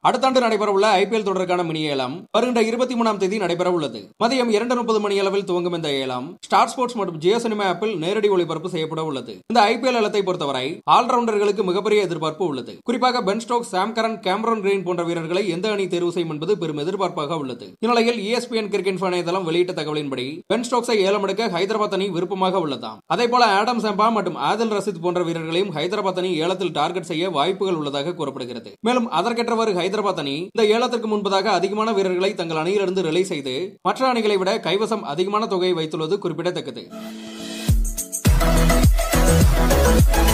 அடுத்த ஆண்டு நடைபெறவுள்ள ஐபிஎல் தொடருக்கான மினி ஏலம் வருகின்ற இருபத்தி மூணாம் தேதி நடைபெற உள்ளது மதியம் இரண்டு முப்பது மணி அளவில் துவங்கும் இந்த ஏலம் ஸ்டார் ஸ்போர்ட்ஸ் மற்றும் ஜியோ சினிமா ஆப்பில் நேரடி ஒளிபரப்பு செய்யப்பட உள்ளது இந்த ஐபிஎல் ஏலத்தை பொறுத்தவரை ஆல்ரவுண்டர்களுக்கு மிகப்பெரிய எதிர்பார்ப்பு உள்ளது குறிப்பாக Ben Stoke Sam Curran Cameron Green போன்ற வீரர்களை எந்த அணி தேர்வு செய்யும் என்பது பெரும் எதிர்பார்ப்பாக உள்ளது இந்நிலையில் ESPN கிரிக்கெட் இணையதளம் வெளியிட்ட தகவலின்படி பென் ஸ்டோக்ஸை ஏலம் எடுக்க ஹைதராபாத் அணி விருப்பமாக உள்ளதாம் அதே போல ஆடம் செம்பா மற்றும் ஆதில் ரசித் போன்ற வீரர்களையும் ஹைதராபாத் அணி ஏலத்தில் டார்கெட் செய்ய வாய்ப்புகள் உள்ளதாக கூறப்படுகிறது மேலும் அதற்கேற்றவாறு ஹைதராபாத் அணி இந்த ஏலத்திற்கு முன்பதாக அதிகமான வீரர்களை தங்கள் அணியிலிருந்து ரிலீஸ் செய்து மற்ற அணிகளை விட கைவசம் அதிகமான தொகையை வைத்துள்ளது குறிப்பிடத்தக்கது